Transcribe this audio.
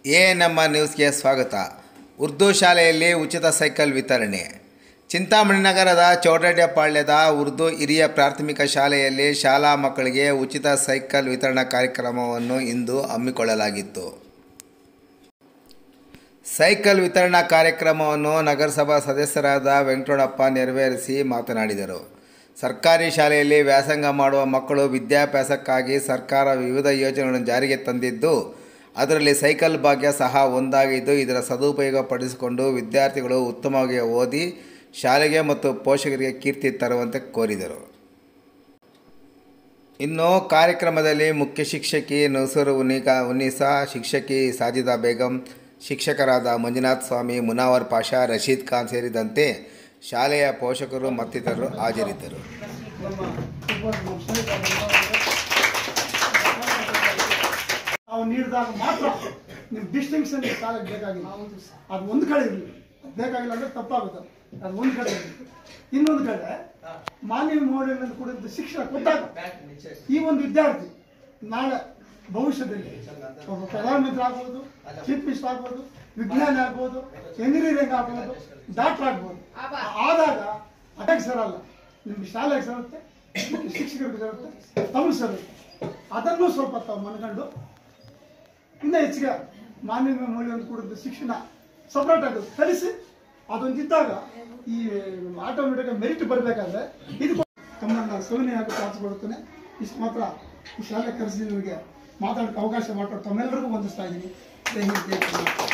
A ನಮ್ಮ ನ್ಯೂಸ್ಗೆ ಸ್ವಾಗತ ಉರ್ದು ಶಾಲೆಯಲ್ಲಿ ಉಚಿತ ಸೈಕಲ್ ವಿತರಣೆ ಚಿಂತಾಮಣಿ ನಗರದ ಚೌಡಡ್ಯಪಾಳ್ಯದ ಉರ್ದು ಹಿರಿಯ ಪ್ರಾಥಮಿಕ ಶಾಲೆಯಲ್ಲಿ ಶಾಲಾ ಮಕ್ಕಳಿಗೆ ಉಚಿತ ಸೈಕಲ್ ವಿತರಣಾ ಕಾರ್ಯಕ್ರಮವನ್ನು ಇಂದು ಹಮ್ಮಿಕೊಳ್ಳಲಾಗಿತ್ತು ಸೈಕಲ್ ವಿತರಣಾ ಕಾರ್ಯಕ್ರಮವನ್ನು ನಗರಸಭಾ ಸದಸ್ಯರಾದ ವೆಂಕಟರಮಣಪ್ಪ ನೆರವೇರಿಸಿ ಮಾತನಾಡಿದರು ಸರ್ಕಾರಿ ಶಾಲೆಯಲ್ಲಿ ವ್ಯಾಸಂಗ ಮಾಡುವ ಮಕ್ಕಳು ವಿದ್ಯಾಭ್ಯಾಸಕ್ಕಾಗಿ ಸರ್ಕಾರ ವಿವಿಧ ಯೋಜನೆಗಳನ್ನು ಜಾರಿಗೆ ತಂದಿದ್ದು ಅದರಲ್ಲಿ ಸೈಕಲ್ ಭಾಗ್ಯ ಸಹ ಒಂದಾಗಿದ್ದು ಇದರ ಸದುಪಯೋಗ ಪಡಿಸಿಕೊಂಡು ವಿದ್ಯಾರ್ಥಿಗಳು ಉತ್ತಮವಾಗಿ ಓದಿ ಶಾಲೆಗೆ ಮತ್ತು ಪೋಷಕರಿಗೆ ಕೀರ್ತಿ ತರುವಂತೆ ಕೋರಿದರು ಇನ್ನು ಕಾರ್ಯಕ್ರಮದಲ್ಲಿ ಮುಖ್ಯ ಶಿಕ್ಷಕಿ ನೌಸೂರು ಉನಿಕಾ ಉನ್ನೀಸಾ ಶಿಕ್ಷಕಿ ಸಾಜಿದಾ ಬೇಗಂ ಶಿಕ್ಷಕರಾದ ಮಂಜುನಾಥ್ ಸ್ವಾಮಿ ಮುನಾವರ್ ಪಾಷಾ ರಶೀದ್ ಖಾನ್ ಸೇರಿದಂತೆ ಶಾಲೆಯ ಪೋಷಕರು ಮತ್ತಿತರರು ಹಾಜರಿದ್ದರು ನಾವು ನೀಡಿದಾಗ ಮಾತ್ರ ನಿಮ್ ಡಿಸ್ಟಿಂಕ್ಷನ್ ಶಾಲೆಗೆ ಬೇಕಾಗಿಲ್ಲ ಅದು ಒಂದು ಕಡೆ ಇರಲಿ ಬೇಕಾಗಿಲ್ಲ ಅಂದ್ರೆ ತಪ್ಪಾಗುತ್ತೆ ಅದು ಒಂದು ಕಡೆ ಇರಲಿ ಇನ್ನೊಂದು ಕಡೆ ಮಾನವ ಮೌಲ್ಯಗಳನ್ನು ಕುರಿತು ಶಿಕ್ಷಣ ಕೊಟ್ಟಾಗ ಈ ಒಂದು ವಿದ್ಯಾರ್ಥಿ ನಾಳೆ ಭವಿಷ್ಯದಲ್ಲಿ ಒಬ್ಬ ಪ್ರಧಾನಮಂತ್ರಿ ಆಗ್ಬೋದು ಚೀಫ್ ಮಿನಿಸ್ಟರ್ ಆಗ್ಬೋದು ವಿಜ್ಞಾನಿ ಆಗ್ಬೋದು ಎಂಜಿನಿಯರಿಂಗ್ ಆಗ್ಬೋದು ಡಾಕ್ಟರ್ ಆಗ್ಬೋದು ಆದಾಗ ಅದಕ್ಕೆ ಸರಲ್ಲ ನಿಮ್ಗೆ ಶಾಲೆಗೆ ಸರುತ್ತೆ ಶಿಕ್ಷಕರಿಗೆ ಸರುತ್ತೆ ತಮಗೆ ಸರುತ್ತೆ ಅದನ್ನು ಸ್ವಲ್ಪ ತಾವು ಮನಗಂಡು ಇನ್ನೂ ಹೆಚ್ಚಿಗೆ ಮಾನವೀಯ ಮೌಲ್ಯವನ್ನು ಕುರಿತು ಶಿಕ್ಷಣ ಸಪ್ರೇಟ್ ಆಗಿ ಕಲಿಸಿ ಅದೊಂದಿದ್ದಾಗ ಈ ಆಟೋಮೆಟಿಕ್ ಮೆರಿಟ್ ಬರಬೇಕಾದ್ರೆ ಇದು ತಮ್ಮನ್ನ ಸವಿನಯವಾಗಿ ಪ್ರಾರ್ಥಿಸ್ಕೊಡುತ್ತೇನೆ ಇಷ್ಟು ಮಾತ್ರ ಈ ಶಾಲೆ ಕರೆಸಿ ನಿಮಗೆ ಮಾತಾಡೋಕ್ಕೆ ಅವಕಾಶ ಮಾಡಿಕೊಟ್ಟು ತಮ್ಮೆಲ್ಲರಿಗೂ ವಂದಿಸ್ತಾ ಇದ್ದೀನಿ ಜೈ ಹಿಂದ್ ಜೈ ಕರ್ನಾಟಕ